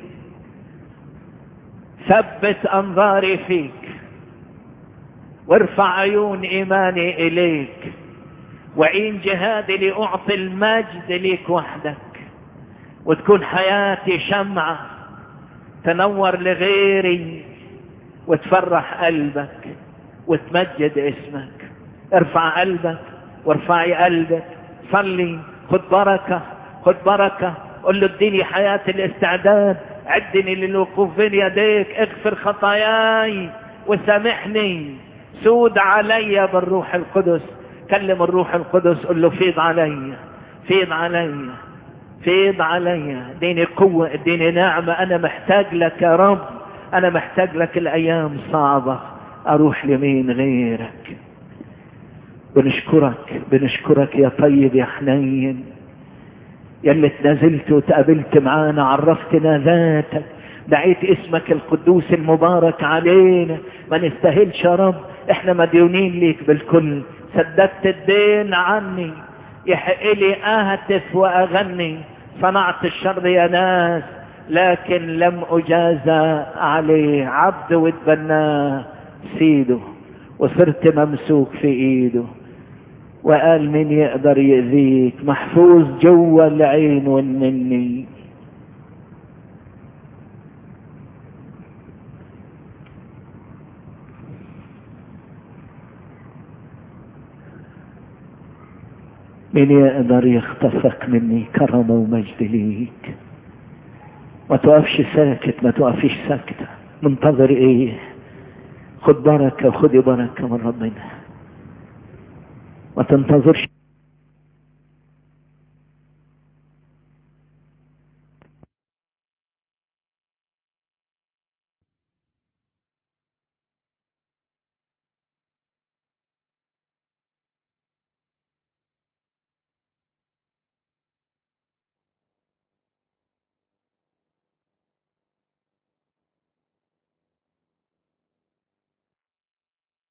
ثبت انظاري فيك وارفع عيون ايماني اليك وعين جهادي لاعطي المجد ليك وحدك وتكون حياتي شمعة تنور لغيري وتفرح قلبك وتمجد اسمك ارفع قلبك وارفعي قلبك صلي خد بركة خد بركة قل له اديني حياة الاستعداد عدني للوقوف بين يديك اغفر خطاياي وسامحني سود علي بالروح القدس كلم الروح القدس قل له فيض علي فيض علي فيض علي اديني قوة اديني نعمة انا محتاج لك يا رب انا محتاج لك الايام صعبة اروح لمين غيرك بنشكرك بنشكرك يا طيب يا حنين يا اللي تنازلت وتقابلت معانا عرفتنا ذاتك دعيت اسمك القدوس المبارك علينا ما نستاهلش يا رب احنا مديونين ليك بالكل سددت الدين عني يحق لي اهتف واغني صنعت الشر يا ناس لكن لم اجازى عليه عبد واتبناه سيده وصرت ممسوك في ايده وقال مين يقدر يأذيك محفوظ جوا العين والنني مين يقدر يخطفك مني كرم ومجد ليك ما توقفش ساكت ما توقفيش ساكتة منتظر ايه خد بركة وخدي بركة من ربنا ما تنتظرش